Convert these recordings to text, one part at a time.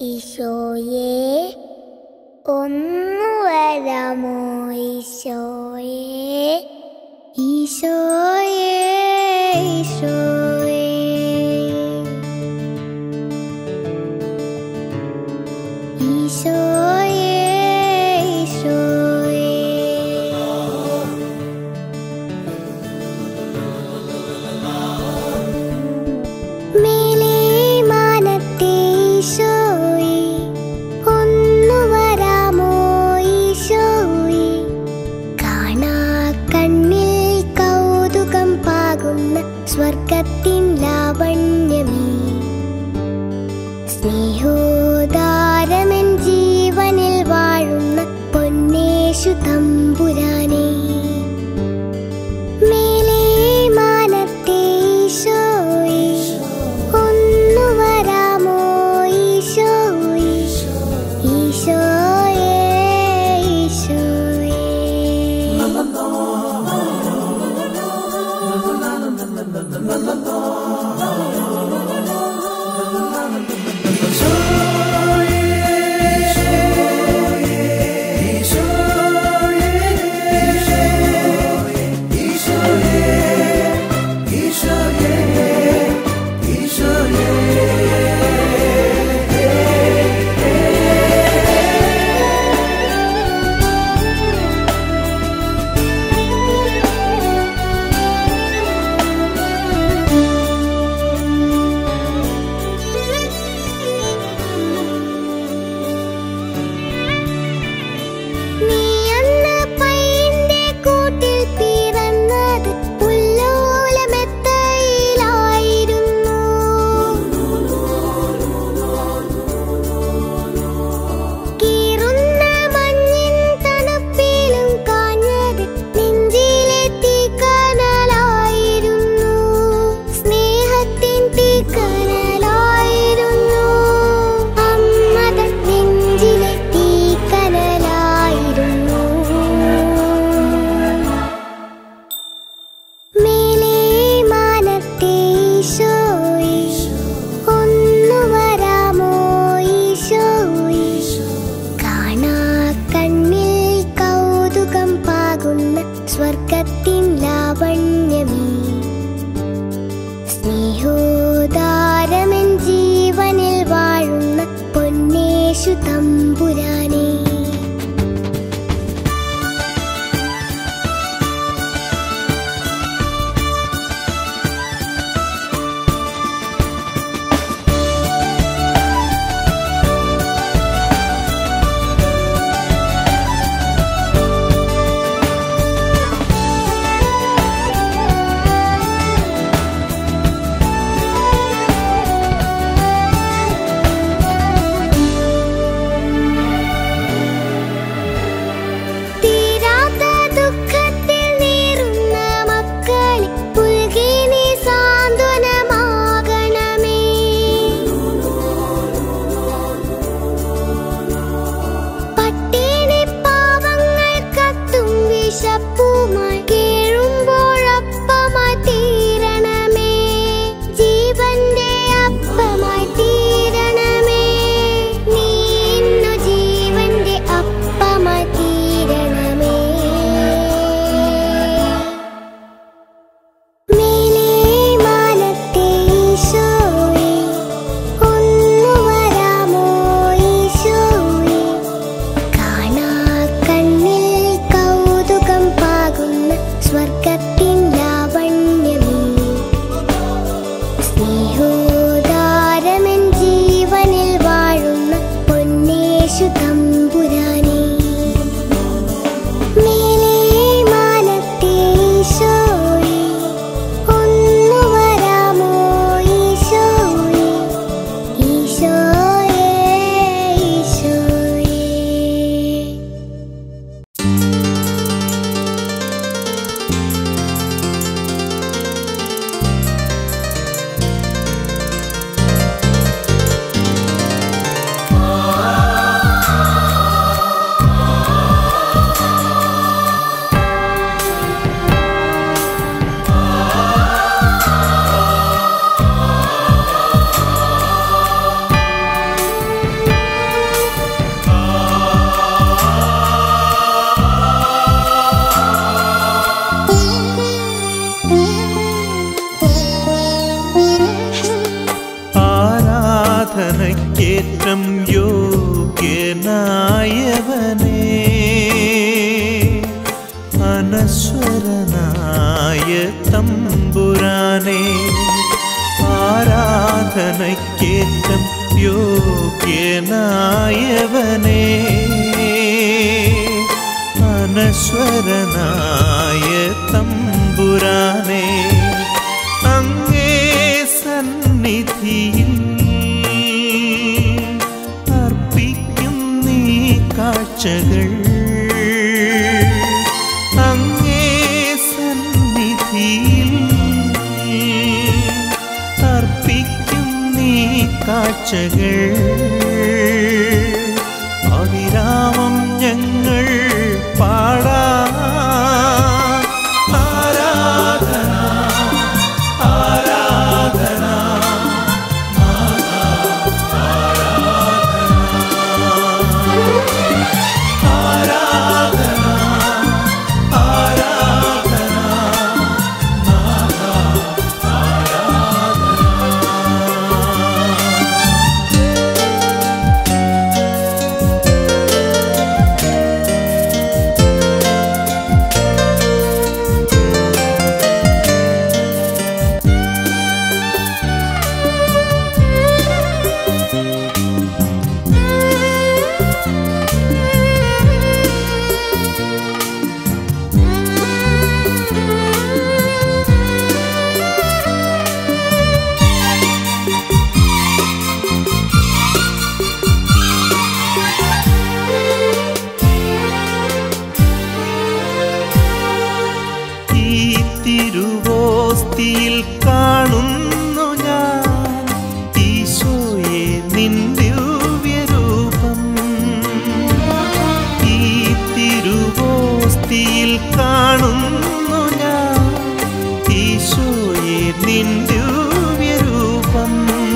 ഈശോയെ ഒന്നു വരാമോ ഈശോയെ ഈശോയെ ഈശോയെ ഈശോയെ ഈശോയെ മേലേ മാനത്തെ ഈശോയെ ഒന്നു വരാമോ ഈശോയെ കാണാ കണ്ണിൽ കൗതുകം പാകുന്ന സ്വർഗത്തിൻ ലാവണ്യമേ സ്നേഹോദാരമൻ ജീവനിൽ വാഴുന്ന പൊന്നേശു തമ്പുരാനേ മേലേ മാനത്തെ ഈശോയെ ഒന്നു വരാമോ ഈശോയെ ഈശോയെ ഈശോയെ നീ അന്ന് പൈന്റെ കൂട്ടിൽ പിറന്നത് പുല്ലോലമെത്തയിലായിരുന്നു കീറുന്ന മഞ്ഞിൻ തണുപ്പിലും കാഞ്ഞത് നെഞ്ചിലെ തീക്കനലായിരുന്നു സ്നേഹത്തിൻ തീക്കനലായിരുന്നു അമ്മതൻ നെഞ്ചിലെ തീക്കനലായിരുന്നു മേലേ മാനത്തെ ഈശോയെ ഒന്നു വരാമോ ഈശോയെ കാണാ കണ്ണിൽ കൗതുകം പാകുന്ന സ്വർഗത്തിൻ ലാവണ്യമേ സ്നേഹോദാരമൻ ജീവനിൽ വാഴുന്ന പൊന്നേശു തമ്പുരാനേ അനശ്വരനായ തമ്പുരാനെ ആരാധനയ്ക്കേറ്റം യോഗ്യനായവനെ അനശ്വരനായ തമ്പുരാനെ അങ്ങേ സന്നിധിയിൽ അർപ്പിക്കും നീ കാഴ്ചകൾ അങ്ങേ സന്നിധിയിൽ അർപ്പിക്കും നീ കാഴ്ചകൾ അവിരാമം ഞങ്ങൾ പാടാ ആരാധന ആരാധന ആരാധന ആരാധന ഈ തിരുവോസ്തിയിൽ കാണുന്നു ഞാൻ ഈശോയെ നിൻ ദിവ്യരൂപം ഈ തിരുവോസ്തിയിൽ കാണുന്നു ഞാൻ ഈശോയെ നിൻ ദിവ്യരൂപം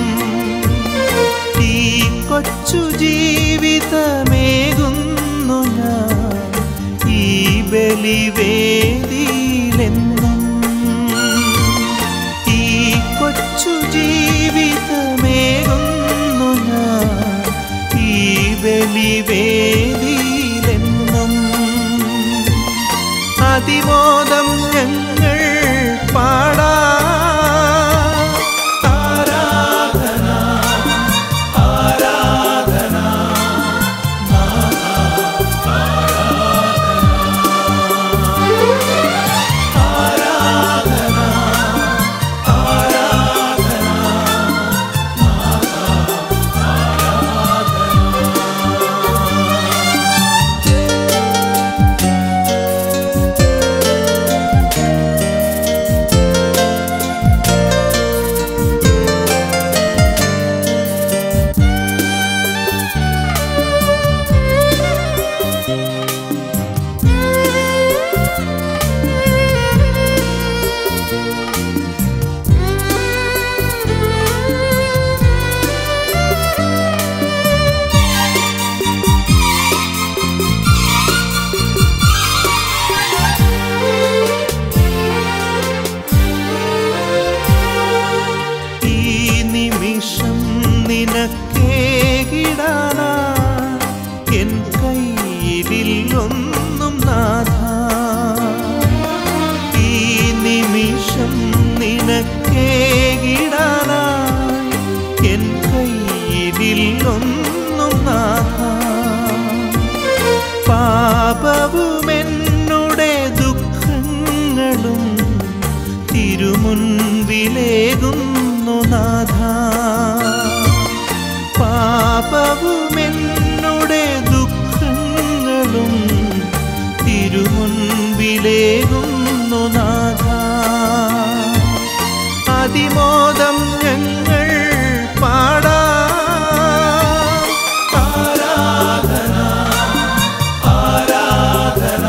ഈ കൊച്ചു ജീവിതമേകുന്നു ഞാൻ ഈ ബലിവേദിയിലെന്നും ഈ കൊച്ചു ജീവിതമേകുന്നു ഞാൻ ഈ ബലിവേദിയിലെന്നും അതിമോദം ഞങ്ങൾ പാടാ ആരാധന ആരാധന ഈ നിമിഷം നിനക്കേകിടാനാ എൻ കയ്യിലിൽ ഒന്നും നാഥ ഈ നിമിഷം നിനക്കേകിടാനാ എൻ കയ്യിലിൽ ഒന്നും നാഥ പാപവുമെന്നുടെ ദുഃഖങ്ങളും തിരുമുൻപിലേകുന്നു നാഥ പാപവുമെന്നുടെ ദുഃഖങ്ങളും തിരുമുൻപിലേകുന്നു നാഥ അതിമോദം ഞങ്ങൾ പാടാ ആരാധന ആരാധന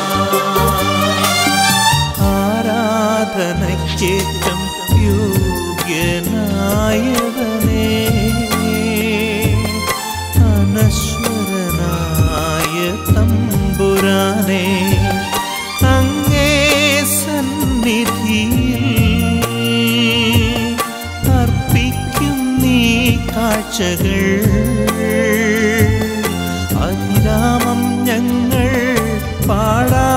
ആരാധനയ്ക്കേറ്റം യോഗ്യനായവനെ കാഴ്ചകൾ അഭിരാമം ഞങ്ങൾ പാടാ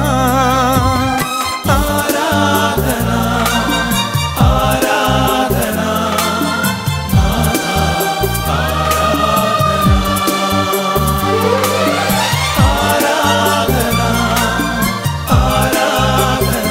ആരാധന ആരാധന ആരാധന ആരാധന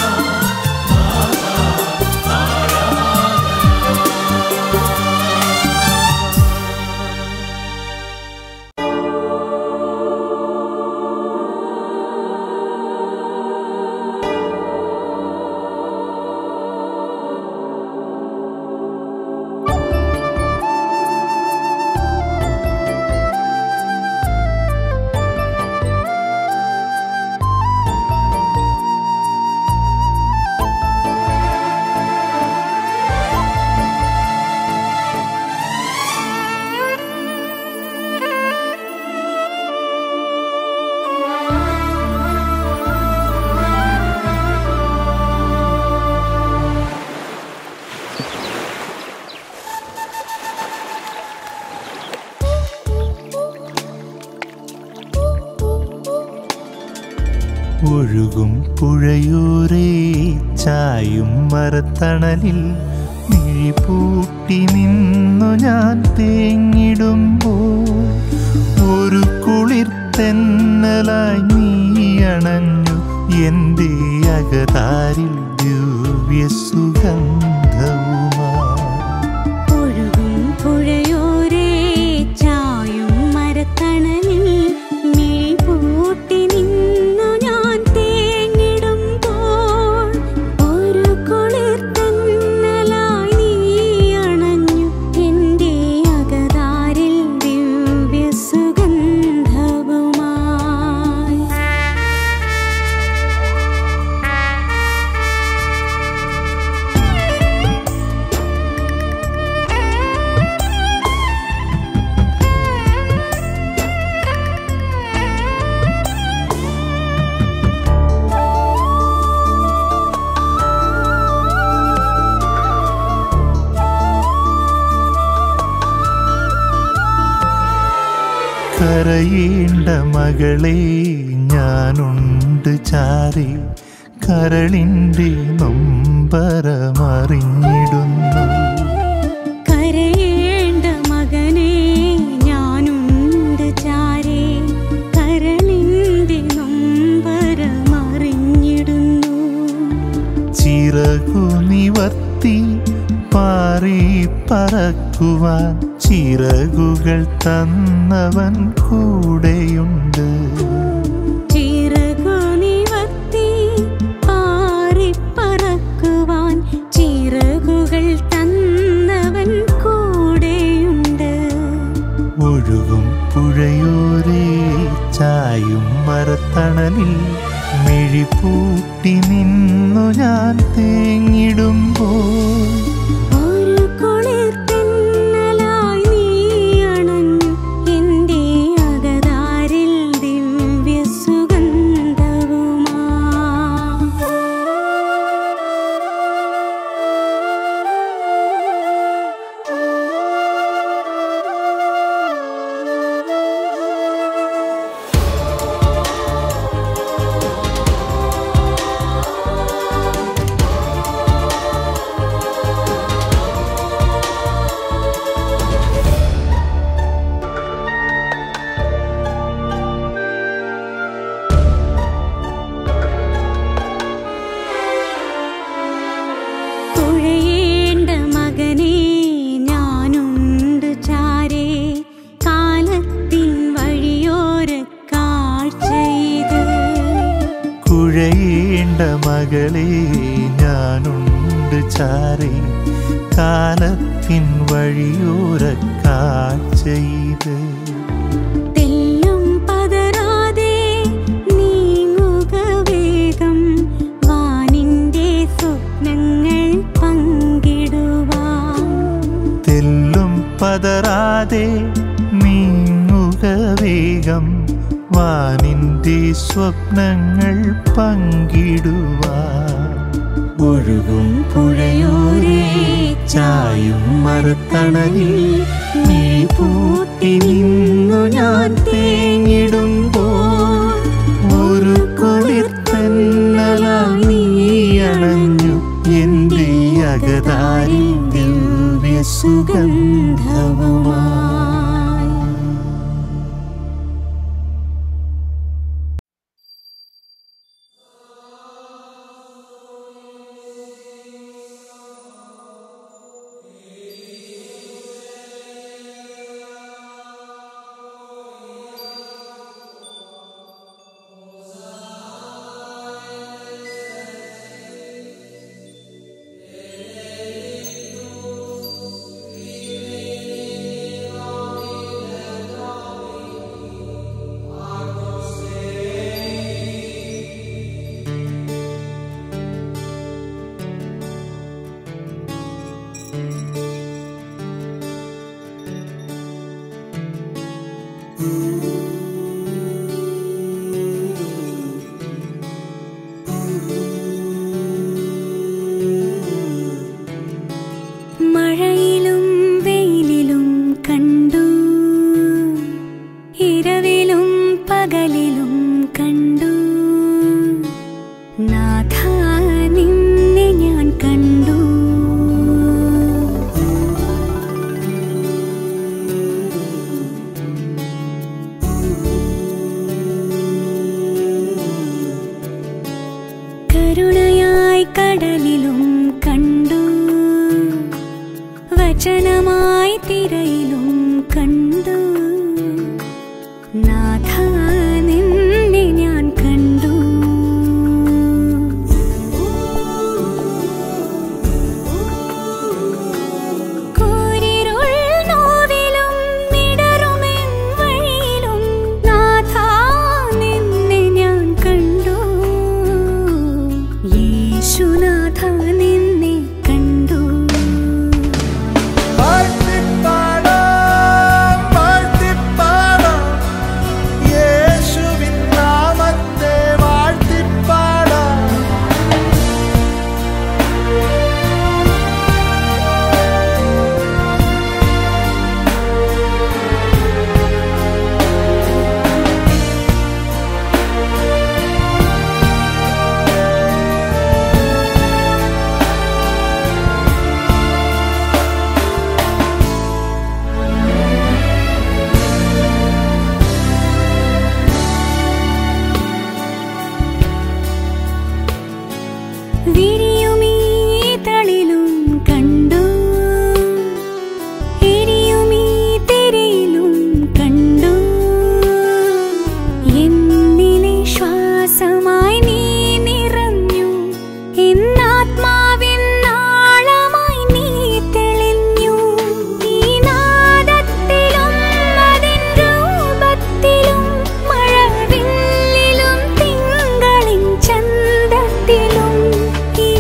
ഒഴുകും പുഴയോരേ ചായും മരത്തണലിൽ മിഴിപൂട്ടി നിന്നു ഞാൻ തേങ്ങിടുമ്പോൾ ഒരു കുളിർ തെന്നലായി നീ അണഞ്ഞു എൻ്റെ അകതാരിൽ ദിവ്യ സുഗന്ധവുമാ ഒഴുകും പുഴയോരേ ചായും മരത്തണലിൽ മിഴിപൂട്ടി നിന്നു ഞാൻ തേങ്ങിടുമ്പോൾ ഒരു കുളിർ തന്നലായി നീ അണഞ്ഞു എൻ്റെ അകതാരിൽ ദിവ്യ സുഗന്ധവുമായി കരയേണ്ട മകളെ ഞാനുണ്ട് ചാരി കരളിൻ്റെ നൊമ്പരമറിഞ്ഞിടുന്നു കരയേണ്ട മകനെ ഞാനുണ്ട് ചാരേ കരളിന്റെ നൊമ്പരമറിഞ്ഞിടുന്നു ചിറകു നിവർത്തി പാറി പറക്കുവാൻ ചിറകുകൾ തന്നവൻ കൂടെയുണ്ട് ചിറകു നിവർത്തി പാറിപ്പറക്കുവാൻ ചിറകുകൾ തന്നവൻ കൂടെയുണ്ട് ഒഴുകും പുഴയോരേ ചായും മരത്തണലിൽ മിഴിപൂട്ടി നിന്നു ഞാൻ തേങ്ങിടുമ്പോൾ ഒരു കുളിർ തെന്നലായി നീ അണഞ്ഞു എൻ്റെ അകതാരിൽ ദിവ്യ സുഗന്ധവുമാ തുഴയേണ്ട മകനെ ഞാനുണ്ട് ചാരേ കാലത്തിൻ വഴിയോര കാഴ്ചയിത് കുഴയേണ്ട മകളെ ഞാനുണ്ട് ചാരി കാലത്തിൻ വഴിയോര കാഴ്ചയിത് തെല്ലും പതറാതെ നീങ്ങുക വേഗം വാനിന്റെ സ്വപ്നങ്ങൾ പങ്കിടുവാൻ തെല്ലും പതറാതെ നീങ്ങുക വേഗം വാനിൻ്റെ സ്വപ്നങ്ങൾ പങ്കിടുവാൻ ഒഴുകും പുഴയോരേ ചായും മരത്തണലിൽ നീ പൂട്ടി നിന്നു ഞാൻ തേങ്ങിടുമ്പോൾ ഒരു കുളിർത്തന്നലായി നീ അണഞ്ഞു എന്റെ അകതാരിൽ ദിവ്യ സുഗന്ധവുമായി മഴയിലും വെയിലിലും കണ്ടു ഇരവിലും പകലിലും കണ്ടു നാഥ നിന്നെ ഞാൻ കണ്ടു കരുണയായി കടലിലും കണ്ടു വചനമായി തിരയിലും കണ്ടു നാഥ നിന്നെ ഞാൻ കണ്ടു കൂരിരുൾ നോവിലും മിടറുമെൻ വഴിയിലും നാഥ നിന്നെ ഞാൻ കണ്ടു യേശുനാഥ നിന്നെ കണ്ടു വാഴ്ത്തിപ്പാടാം, വാഴ്ത്തിപ്പാടാം, യേശുവിൻ നാമത്തെ വാഴ്ത്തിപ്പാടാം. വിരിയുമീ തളിലും കണ്ടു എരിയുമീ തിരയിലും കണ്ടു എന്നിലെ ശ്വാസമായി നീ നിറഞ്ഞു എന്നാത്മാവിൻ നാളമായി നീ തെളിഞ്ഞു ഈ നാദത്തിലും അതിൻ രൂപത്തിലും മഴവില്ലിലും തിങ്കളിൻ ചന്തത്തിലും ഈ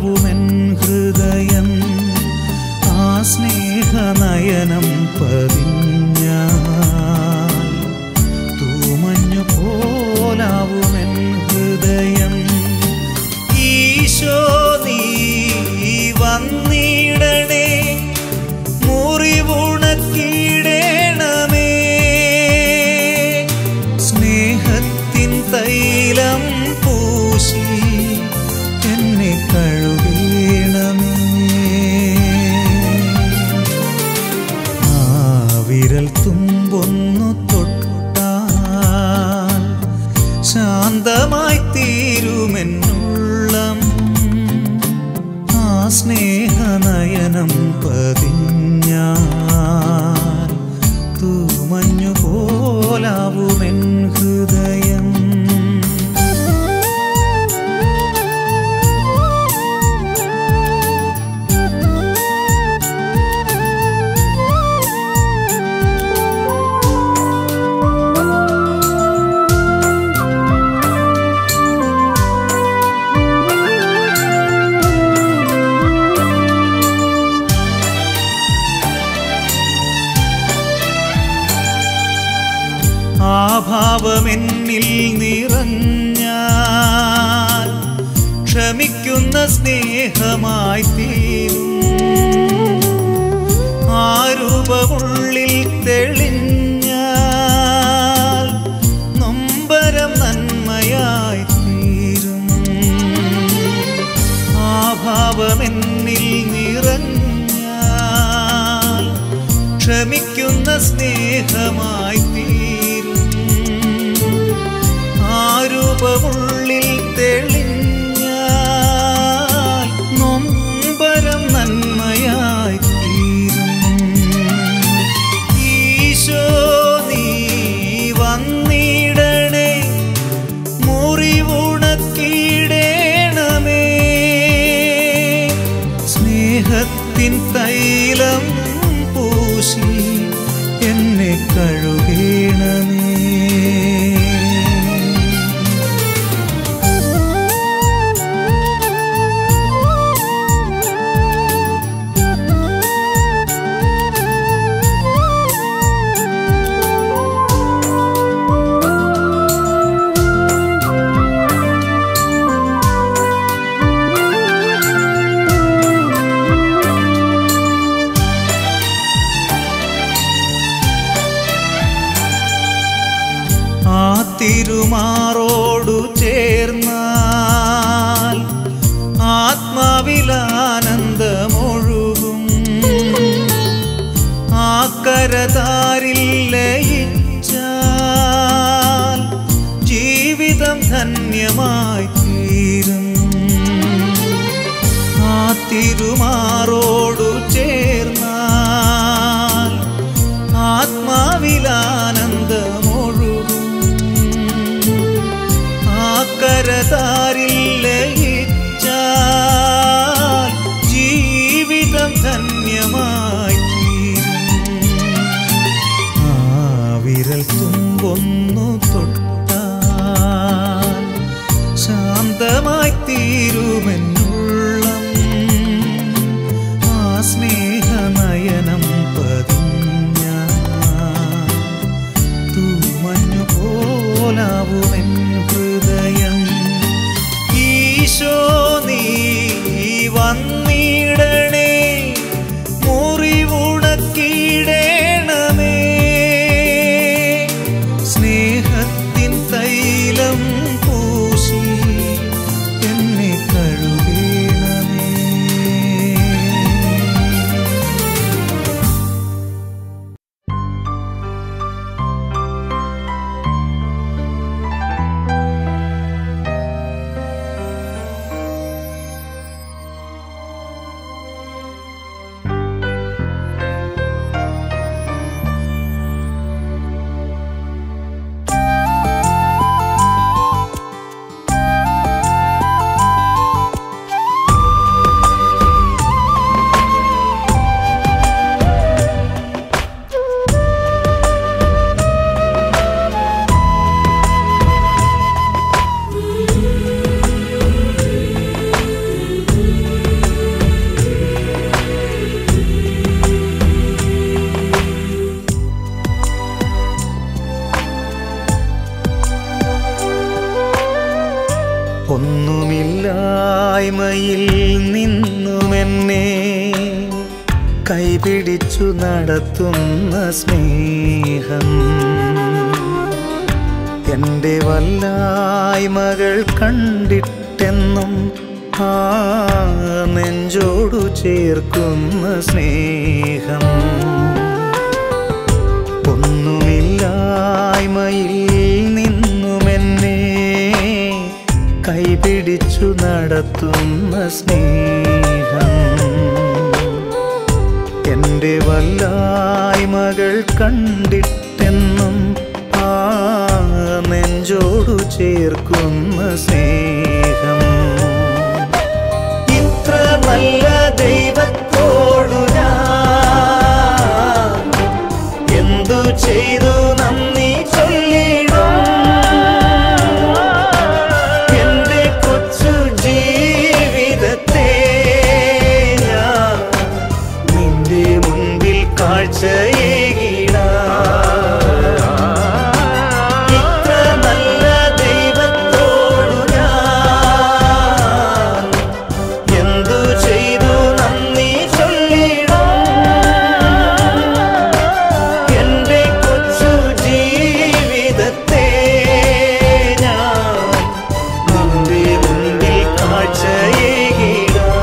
പോലാവുമെൻ ഹൃദയം ആ സ്നേഹനയനം പതിഞ്ഞ തൂമഞ്ഞു പോലാവുമെൻ ഹൃദയം ഈശോ നീ വന്നിടണേ മുറിവുണക്കിടേണമേ സ്നേഹത്തിൻ തൈലം പൂശി എന്നെ കഴുകണമേ ആ വിരൽ തുമ്പൊന്നു തൊട്ടാൽ ശാന്തമായി തീരുമെന്നുള്ളം ആ സ്നേഹനയനം പതിഞ്ഞാൽ തൂമഞ്ഞു പോലാവുമെൻ ഹൃദയം ആ ഭാവമെന്നിൽ നിറഞ്ഞാൽ ക്ഷമിക്കുന്ന സ്നേഹമായി തീരും ആ രൂപമുള്ളിൽ തെളിഞ്ഞാൽ നൊമ്പരം നന്മയായി തീരും ആ ഭാവമെന്നിൽ നിറഞ്ഞാൽ ക്ഷമിക്കുന്ന സ്നേഹമായി തീരും ആ രൂപമുള്ളിൽ തെളിഞ്ഞാൽ നൊമ്പരം നന്മയായി തീരും ഈശോ നീ വന്നിടണേ മുറിവുണക്കിടേണമേ സ്നേഹത്തിൻ തൈലം പൂശി എന്നെ കഴുകണമേ ആ തിരുമാറോടു ചേർന്നാൽ ആത്മാവിലാനന്ദമൊഴുകും ആ കരതാരിൽ ലയിച്ചാൽ ജീവിതം ധന്യമായി തീരും ആ തിരുമാറോടു ചേർന്നാൽ ആത്മാവിലാനന്ദമൊഴുകും ആ കരതാരിൽ ലയിച്ചാൽ ജീവിതം ധന്യമായി തീരും. ആ വിരൽ തുമ്പൊന്നു തൊട്ടാൽ ശാന്തമായി തീരുമെന്നുള്ളം ഇല്ലായ്മയിൽ നിന്നുമെന്നെ കൈപിടിച്ചു നടത്തുന്ന സ്നേഹം എൻ്റെ വല്ലായ്മകൾ കണ്ടിട്ടെന്നും ആ നെഞ്ചോടു ചേർക്കുന്ന സ്നേഹം ഒന്നുമില്ലായ്മയിൽ നിന്നുമെന്നെ കൈപിടിച്ചു നടത്തുന്ന സ്നേഹം എൻ്റെ വല്ലായ്മകൾ കണ്ടിട്ടെന്നും ആ നെഞ്ചോടു ചേർക്കുന്ന സ്നേഹം ഇത്ര നല്ല ദൈവത്തോടു ഞാൻ എന്തു ചെയ്തു നന്ദി ചൊല്ലിടും എന്റെ കൊച്ചു ജീവിതത്തെ ഞാൻ നിന്റെ മുൻപിൽ കാഴ്ചയേകിടാം ഇത്ര നല്ല ദൈവത്തോടു ഞാൻ എന്തു ചെയ്തു നന്ദി ചൊല്ലിടും എന്റെ കൊച്ചു ജീവിതത്തെ ഞാൻ നിന്റെ മുൻപിൽ കാഴ്ചയേകിടാം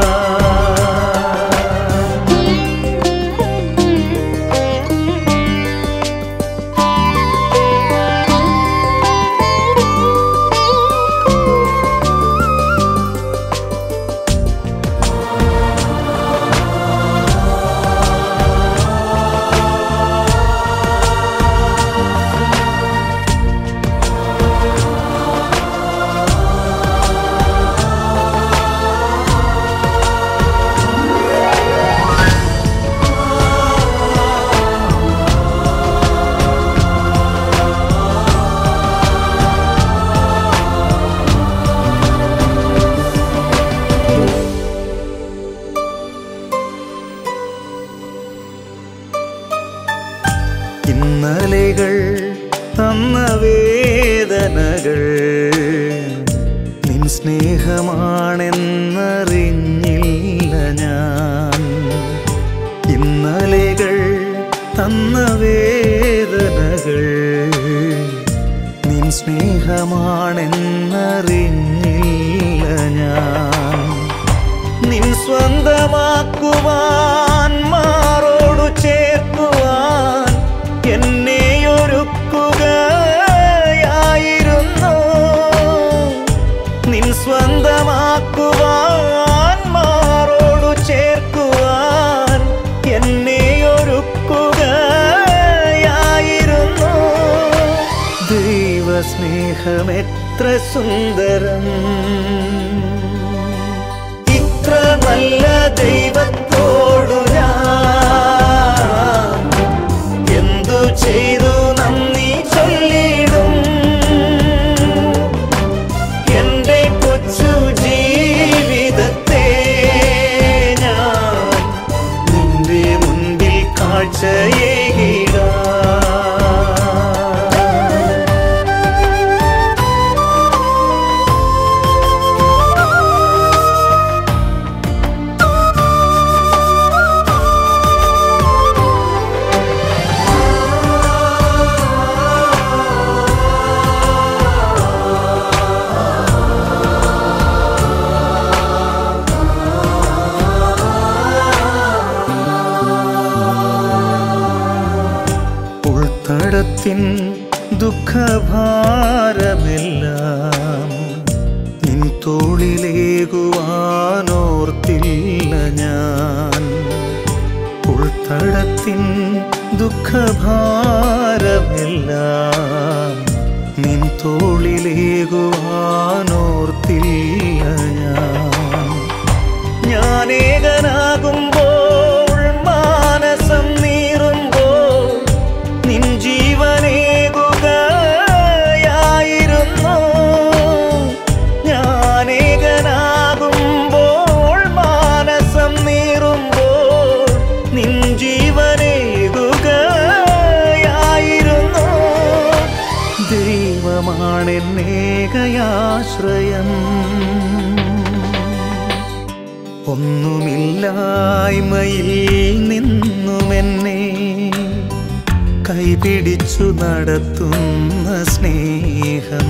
ഇന്നലെകൾ തന്ന വേദനകൾ നിൻ സ്നേഹമാണെന്നറിഞ്ഞില്ല ഞാൻ ഇന്നലെകൾ തന്ന വേദനകൾ നിൻ സ്നേഹമാണെന്നറിഞ്ഞില്ല ഞാൻ നിൻ സ്വന്തമാക്കുവാൻ മാറോടു ചേർക്കുവാൻ എന്നെ ഒരുക്കുകയായിരുന്നു നിൻ സ്വന്തമാക്കുവാൻ മാറോടു ചേർക്കുവാൻ എന്നെ ഒരുക്കുകയായിരുന്നു ദൈവസ്നേഹം എത്ര സുന്ദരം ഇത്ര നല്ല ദൈവത്തോടു ഞാൻ എന്തു ചെയ്തു നന്ദി ചൊല്ലിടും എന്റെ കൊച്ചു ജീവിതത്തെ ഞാൻ നിന്റെ മുൻപിൽ കാഴ്ചയേകിടാം ഉൾത്തടത്തിൻ ദുഃഖഭാരമെല്ലാം നിൻ തോളിലേകുവാനോർത്തില്ല ഞാൻ ഉൾത്തടത്തിൻ ദുഃഖഭാരമെല്ലാം നിൻ തോളിലേകുവാനോർത്തില്ല ഞാൻ ഞാനേകനാകുമ്പോൾ മാനസം നീറുമ്പോൾ നിൻ ജീവനേകുകയായിരുന്നു ഞാനേകനാകുമ്പോൾ മാനസം നീറുമ്പോൾ നിൻ ജീവനേകുകയായിരുന്നു ദൈവമാണെന്നേകയാശ്രയം ഒന്നുമില്ലായ്മയിൽ നിന്നുമെന്നെ കൈപിടിച്ചു നടത്തുന്ന സ്നേഹം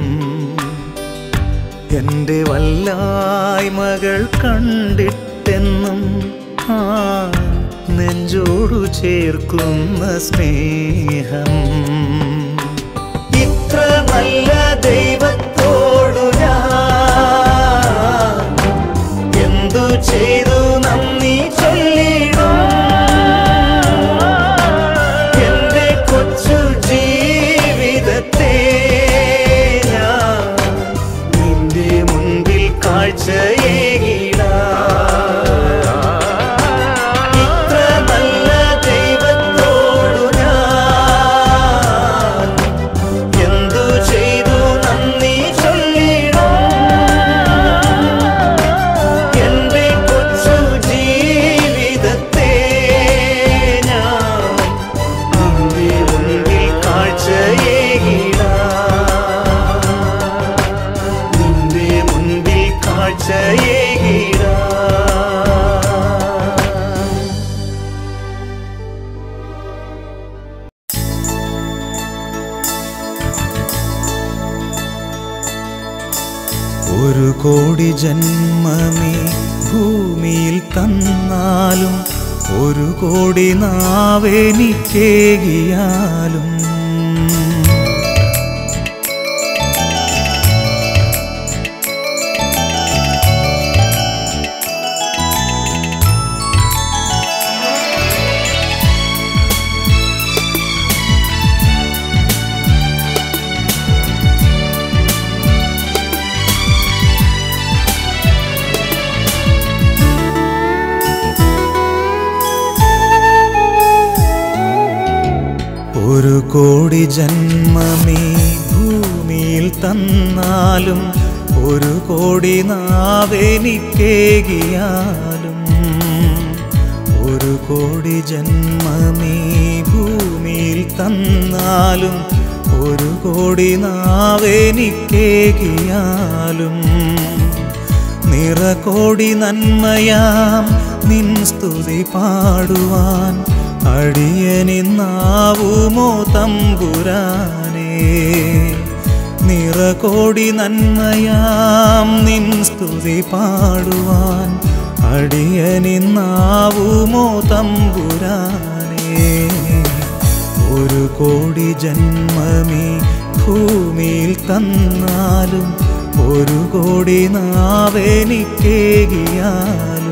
എൻ്റെ വല്ലായ്മകൾ കണ്ടിട്ടെന്നും ആ നെഞ്ചോടു ചേർക്കുന്ന സ്നേഹം ഇത്ര നല്ല ദൈവത്തോടു ഞാൻ എന്തു ചെയ്തു നന്ദി ചൊല്ലിടും എന്റെ കൊച്ചു ജീവിതത്തെ ഞാൻ നിന്റെ മുൻപിൽ കാഴ്ചയേകിടാം ഇത്ര നല്ല ദൈവത്തോടു ഞാൻ എന്തു ചെയ്തു നന്ദി ചൊല്ലിടും എന്റെ കൊച്ചു ജീവിതത്തെ ഞാൻ നിന്റെ മുൻപിൽ കാഴ്ചയേകിടാം നിന്റെ മുൻപിൽ കാഴ്ചയേകിടാം ഒരു കോടി ജന്മമേ ഭൂമിയിൽ തന്നാലും ഒരു കോടി നാവെനിക്കേകിയാലും ഒരു കോടി ജന്മമേ ഭൂമിയിൽ തന്നാലും ഒരു കോടി നാവെനിക്കേകിയാലും ഒരു കോടി ജന്മമേ ഭൂമിയിൽ തന്നാലും ഒരു കോടി നാവെനിക്കേകിയാലും നിറകോടി നന്മയാം നിൻ സ്തുതി പാടുവാൻ അടിയനിന്നാവുമോ തമ്പുരാനേ നിറകോടി നന്മയാം നിൻ സ്തുതി പാടുവാൻ അടിയനിന്നാവുമോ തമ്പുരാനേ ഒരു കോടി ജന്മമേ ഭൂമിയിൽ തന്നാലും ഒരു കോടി നാവെനിക്കേകിയാലും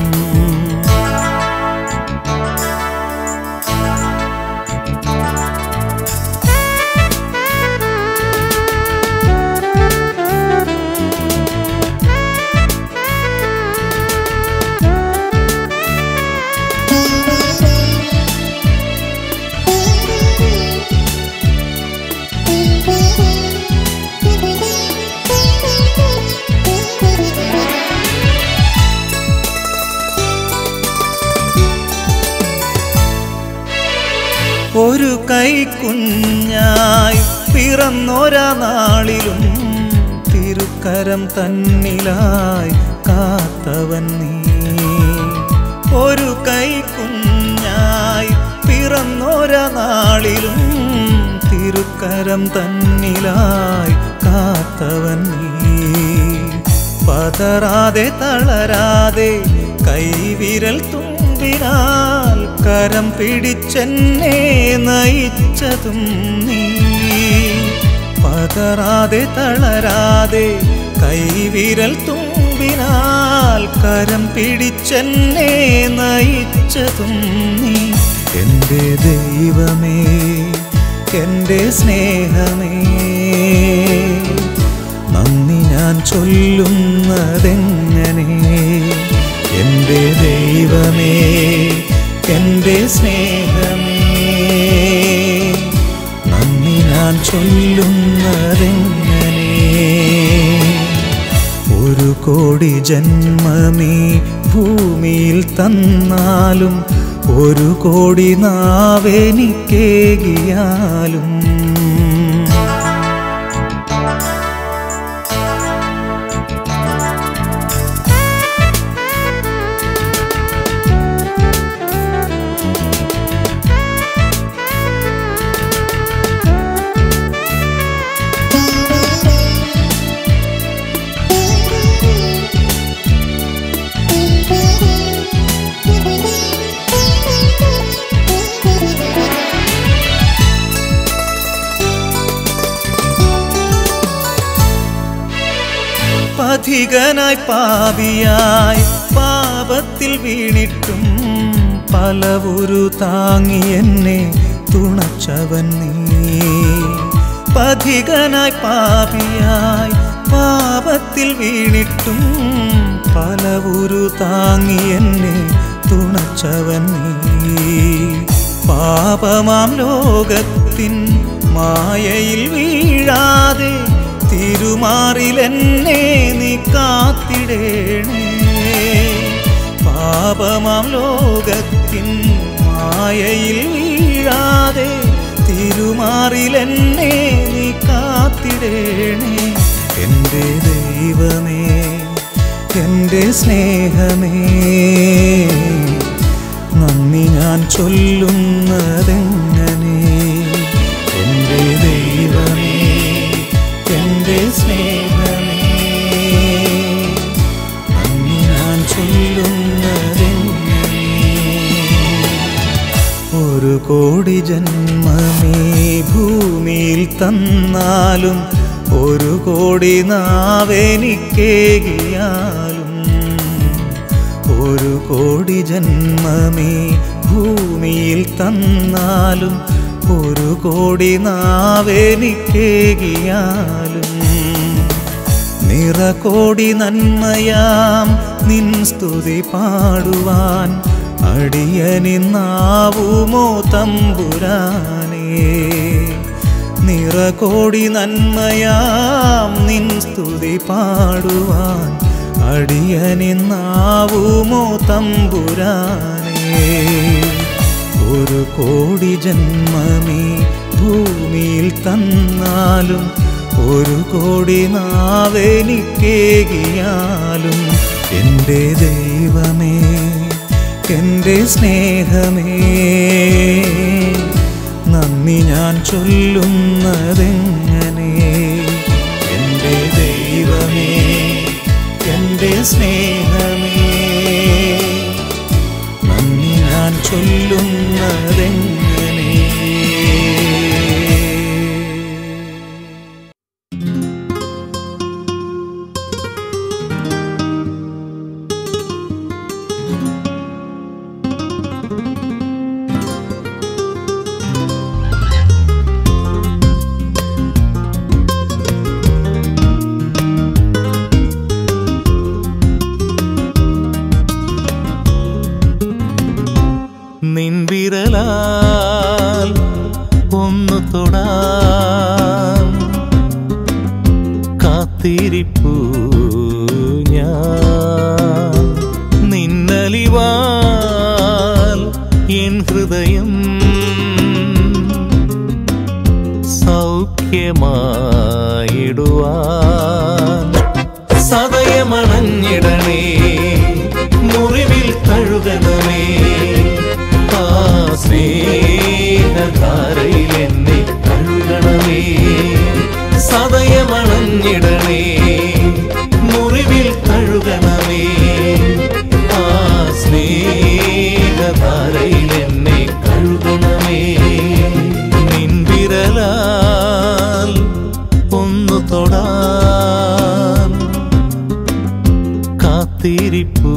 ഒരു കൈക്കുഞ്ഞായി പിറന്നൊരാ നാളിലും തിരുക്കരം തന്നിലായി കാത്തവൻ നീ ഒരു കൈക്കുഞ്ഞായി പിറന്നൊരാ നാളിലും തിരുക്കരം തന്നിലായി കാത്തവൻ നീ പതറാതെ തളരാതെ കൈവിരൽ തുമ്പിനാൽ കരം പിടിച്ചെന്നെ നയിച്ചതും നീ പതറാതെ തളരാതെ കൈവിരൽ തുമ്പിനാൽ കരം പിടിച്ചെന്നെ നയിച്ചതും നീ എൻ്റെ ദൈവമേ എൻ്റെ സ്നേഹമേ നന്ദി ഞാൻ ചൊല്ലുന്നതെങ്ങനെ എൻ്റെ ദൈവമേ എൻ്റെ സ്നേഹമേ നന്ദി ഞാൻ ചൊല്ലുന്നതെങ്ങനെ ഒരു കോടി ജന്മമേ ഭൂമിയിൽ തന്നാലും ഒരു കോടി നാവെനിക്കേകിയാലും Thank പഥികനായി പാപിയായി പാപത്തിൽ വീണിട്ടും പലവുരു താങ്ങി എന്നെ തുണച്ചവൻ നീ പഥികനായി പാപിയായി പാപത്തിൽ വീണിട്ടും പലവുരു താങ്ങി എന്നെ തുണച്ചവൻ നീ പാപമാം ലോകത്തിൻ മായയിൽ വീഴാതെ തിരുമാറിലെന്നെ നീ കാത്തിടേണേ പാപമാം ലോകത്തിൻ മായയിൽ വീഴാതെ തിരുമാറിലെന്നെ നീ കാത്തിടേണേ എൻ്റെ ദൈവമേ എൻ്റെ സ്നേഹമേ നന്ദി ഞാൻ ചൊല്ലുന്നതെങ്ങനെ എൻ്റെ ദൈവമേ എൻ്റെ സ്നേഹമേ നന്ദി ഞാൻ ചൊല്ലുന്നതെങ്ങനെ ഒരു കോടി ജന്മമേ ഭൂമിയിൽ തന്നാലും ഒരു കോടി നാവെനിക്കേകിയാലും ഒരു കോടി ജന്മമേ ഭൂമിയിൽ തന്നാലും ഒരു കോടി നാവെനിക്കേകിയാലും നിറകോടി നന്മയാം നിൻ സ്തുതി പാടുവാൻ അടിയനിന്നാവുമോ തമ്പുരാനേ നിറകോടി നന്മയാം നിൻ സ്തുതി പാടുവാൻ അടിയനിന്നാവുമോ തമ്പുരാനേ ഒരു കോടി ജന്മമേ ഭൂമിയിൽ തന്നാലും ഒരു കോടി നാവെനിക്കേകിയാലും എൻ്റെ ദൈവമേ എൻ്റെ സ്നേഹമേ നന്ദി ഞാൻ ചൊല്ലുന്നതെങ്ങനെ എൻ്റെ ദൈവമേ എൻ്റെ സ്നേഹമേ നന്ദി ഞാൻ ചൊല്ലുന്നതെങ്ങനെ നിൻവിരലാൽ ഒന്നു തൊടാൻ കാത്തിരിപ്പു ഞാൻ നിന്നലിവാൽ എൻ ഹൃദയം സൗഖ്യമായിടുവാൻ സദയമണഞ്ഞിടണേ മുറിവിൽ കഴുകണമേ ആ സ്നേഹധാരയിൽ എന്നെ കഴുകണമേ സദയമണഞ്ഞിടണേ മുറിവിൽ കഴുകണമേ ആ സ്നേഹധാരയിൽ എന്നെ കഴുകണമേ നിൻവിരലാൽ ഒന്നു തൊടാൻ കാത്തിരിപ്പു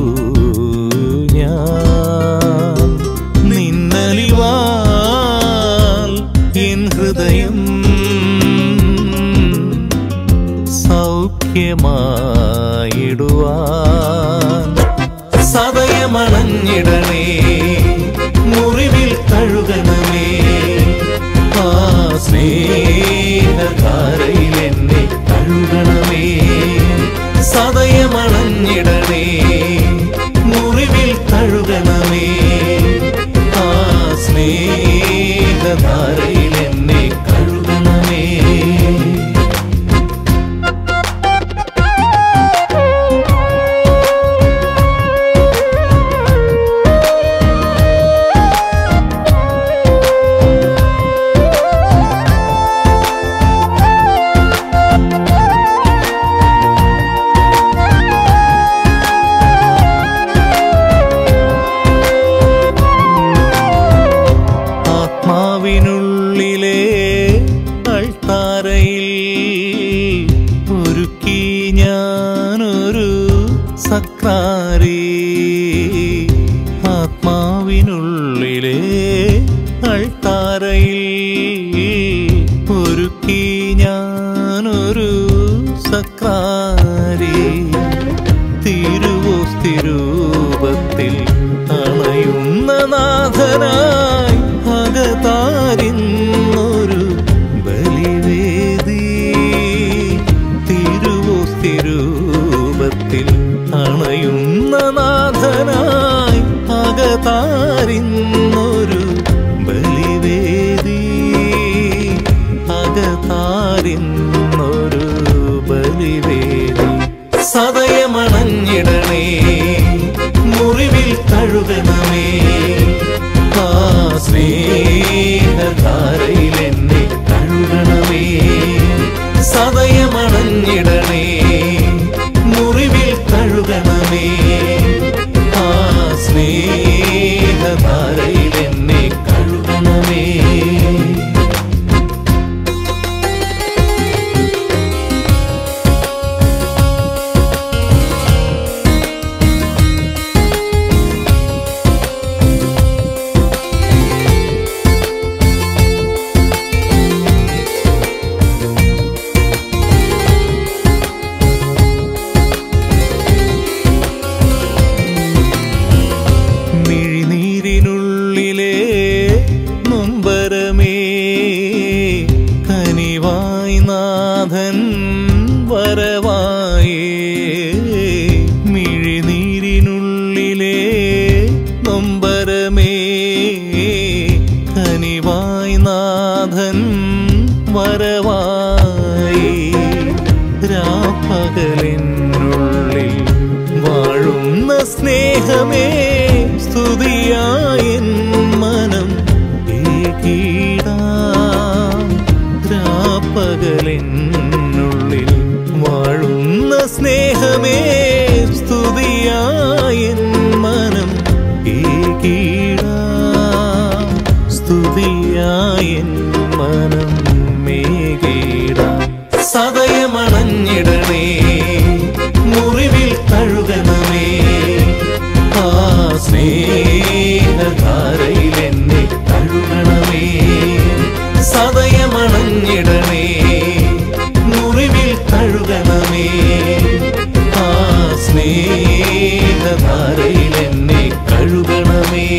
ഞാൻ നിന്നലിവാൽ എൻ ഹൃദയം സൗഖ്യമായിടുവാൻ സദയമണഞ്ഞിടണേ മുറിവിൽ കഴുകണമേ ആ സ്നേഹധാരയിൽ എന്നെ കഴുകണമേ സദയമണഞ്ഞിടണേ മുറിവിൽ കഴുകണമേ സക്രാരി ആത്മാവിനുള്ളിലെ അൾത്താരയിൽ ഒരുക്കി ഞാനൊരു സക്രാരി തിരുവോസ്തിരൂപത്തിൽ അണയുന്ന നാഥനായി അകതാരിന്നൊരു ബലിവേദി തിരുവോസ്തിരൂപത്തിൽ അണയുന്ന നാഥനായി അകതാരിന്നൊരു ബലിവേദി അകതാരിന്നൊരു ബലിവേദി സദയമണഞ്ഞിടണേ മുറിവിൽ കഴുകണമേ ആ സ്നേഹധാരയിൽ എന്നെ കഴുകണമേ സദയമണഞ്ഞിടണേ മുറിവിൽ കഴുകണമേ ആ സ്നേഹധാരയിൽ എന്നെ കഴുകണമേ മിഴിനീരിനുള്ളിലെ നൊമ്പരമേ കനിവായി നാഥൻ വരവായേ മിഴിനീരിനുള്ളിലെ നൊമ്പരമേ കനിവായി നാഥൻ വരവായി രാപ്പകലിനുള്ളിൽ വാഴുന്ന സ്നേഹമേ സ്തുതിയായ മനം ഏകീടാം രാപ്പകലിനുള്ളിൽ വാഴുന്ന സ്നേഹമേ സ്തുതിയായ മനം ഏകീടാം സ്തുതിയായ മനം മേകീടാം സദയമണഞ്ഞിടണേ മുറിവിൽ കഴുകണമേ ആ സ്നേഹധാരയിൽ എന്നെ കഴുകണമേ സദയമണഞ്ഞിടണേ മുറിവിൽ കഴുകണമേ ആ സ്നേഹധാരയിൽ എന്നെ കഴുകണമേ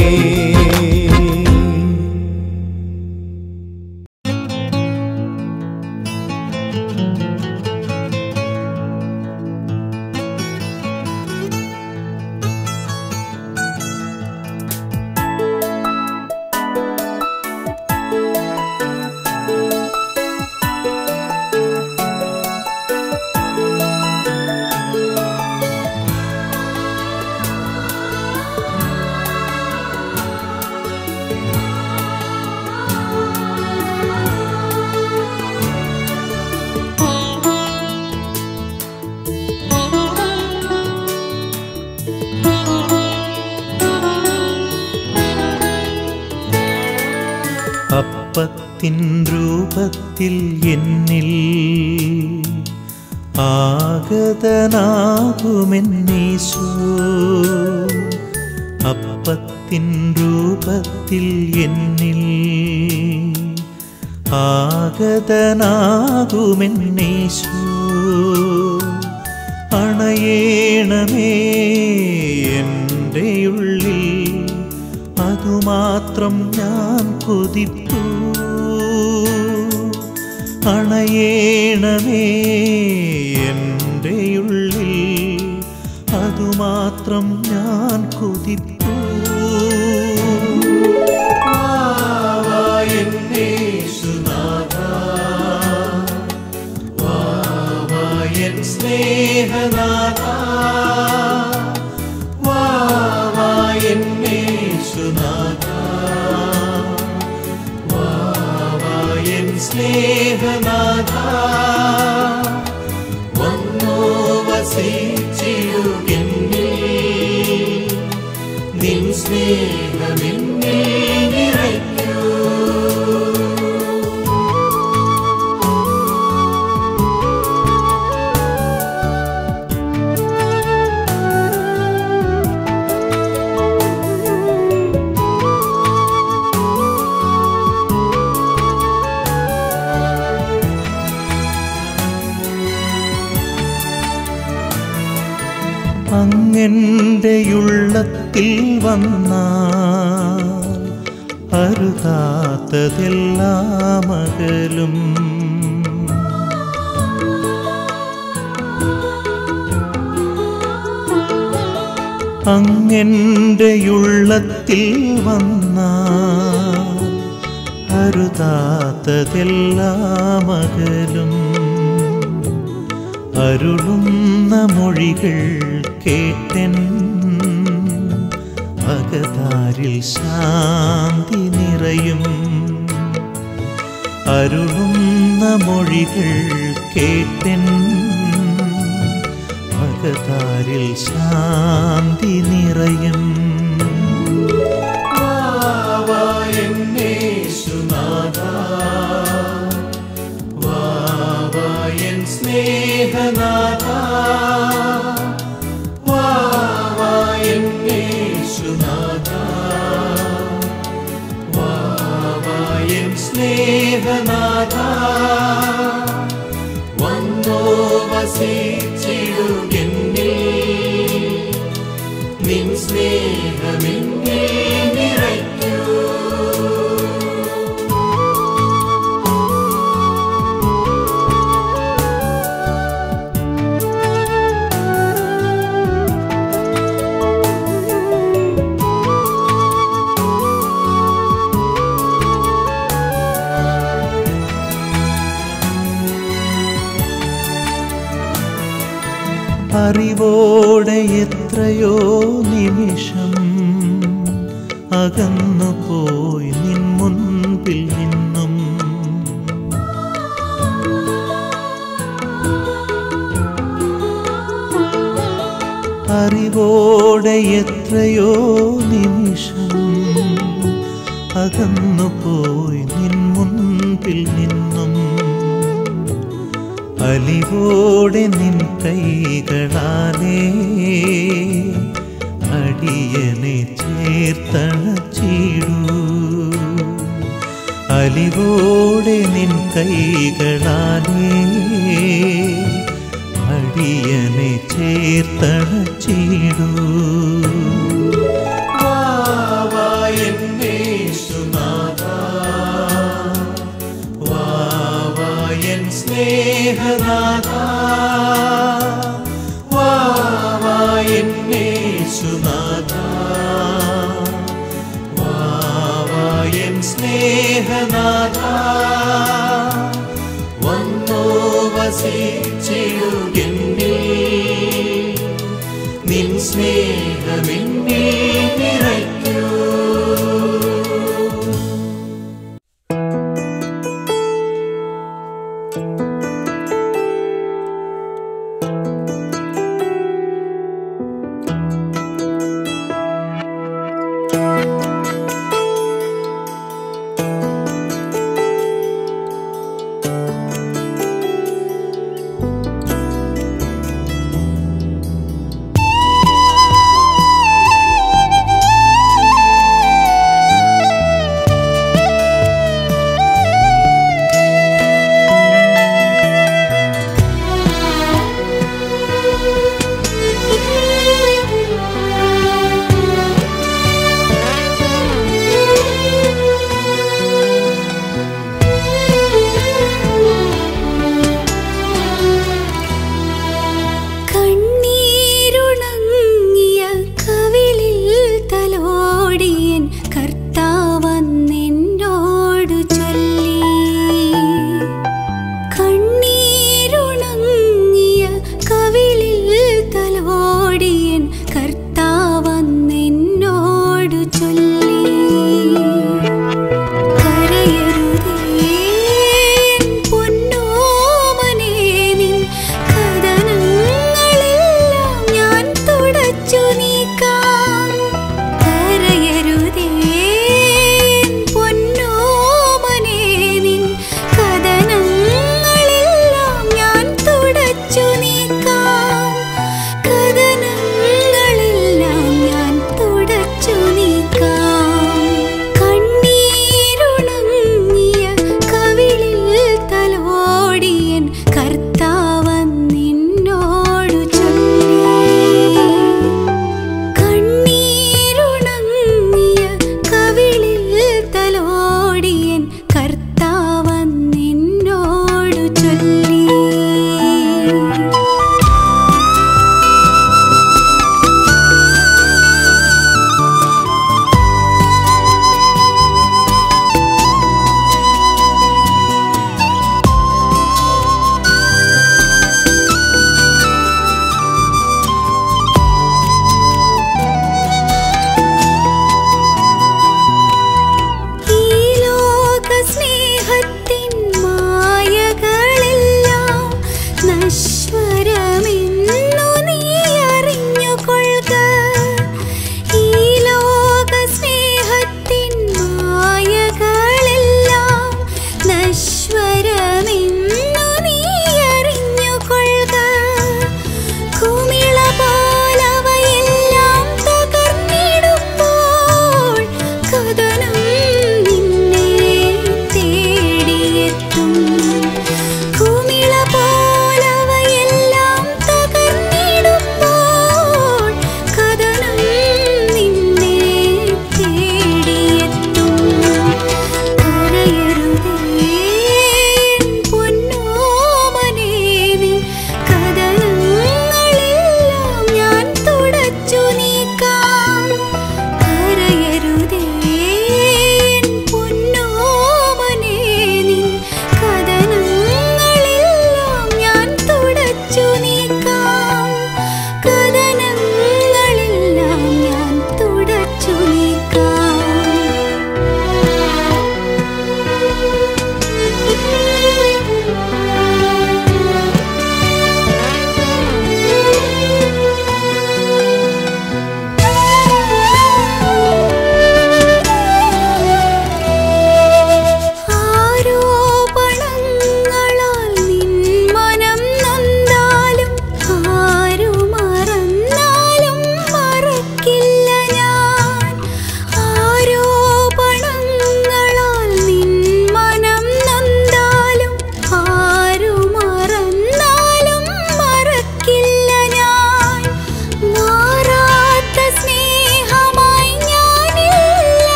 അപ്പത്തിൻ രൂപത്തിൽ എന്നിൽ ആഗതനാകുമെന്നീശോ അപ്പത്തിൻ രൂപത്തിൽ എന്നിൽ ആഗതനാകുമെന്നീശോ അണയേണമേ എൻ്റെ ഉള്ളിൽ അതുമാത്രം ഞാൻ കൊതിപ്പൂ അണയേണമേ എൻ്റെ ഉള്ളിൽ അതുമാത്രം ഞാൻ കൊതിപ്പൂ സ്നേഹനാഥ സ്നേഹനാഥ വന്നോ വസിച്ചിടുകെന്നിൽ നിൻ സ്നേഹമെന്നിൽ നിറയ്ക്കൂ ആ അങ്ങെൻ്റെയുള്ളത്തിൽ വന്നാൽ അരുതാത്തതെല്ലാം അകലും അങ്ങെൻ്റെയുള്ളത്തിൽ വന്നാൽ അരുതാത്തതെല്ലാം അകലും അരുളുന്ന മൊഴികൾ കേട്ടൻ അകതാരിൽ ശാന്തി നിറയും അരുളുന്ന മൊഴികൾ കേട്ടൻ അകതാരിൽ ശാന്തി നിറയും വാവായൻ സ്നേഹനാഥ വാവായൻ യേശുനാഥ വാവായൻ സ്നേഹനാഥ വന്നോ വസിച്ചിടുകെന്നിൽ നിൻ സ്നേഹമെന്നിൽ നിറയ്ക്കൂ അറിവോടെ എത്രയോ നിമിഷം അകന്നു പോയി നിൻ മുൻപിൽ നിന്നും അറിവോടെ എത്രയോ നിമിഷം അകന്നു പോയി നിൻ മുൻപിൽ നിന്നും അലിവോടെ നിൻ കൈകളാലേ അടിയനെ ചേർത്തണച്ചിടൂ അലിവോടെ നിൻ കൈകളാലേ അടിയനെ ചേർത്തണച്ചിടൂ വാവായൻ യേശുനാഥ വാവായൻ സ്നേഹനാഥ വാവായൻ യേശുനാഥ വാവായൻ സ്നേഹനാഥ വന്നോ വസിച്ചിടുകെന്നിൽ നിൻ സ്നേഹമെന്നിൽ നിറയ്ക്കൂ ും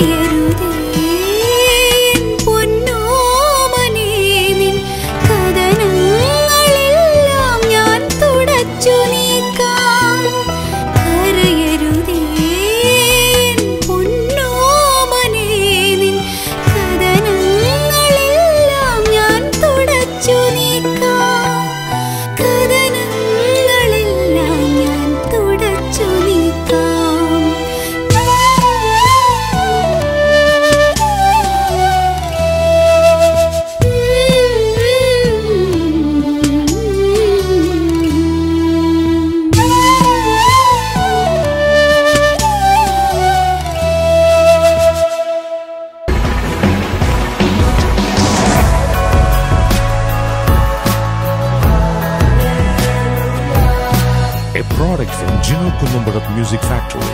കരയരുതേ എൻ പൊന്നോമനേ നിൻ കഥനങ്ങളെല്ലാം ഞാൻ തുടച്ചു നീക്കാം കരയരുതേ എൻ പൊന്നോമനേ നിൻ കഥനങ്ങളെല്ലാം ഞാൻ തുടച്ചു നീക്കാം കഥനങ്ങളെല്ലാം ഞാൻ തുടച്ചു നീക്കാം A product from Gino Columbarat Music Factory.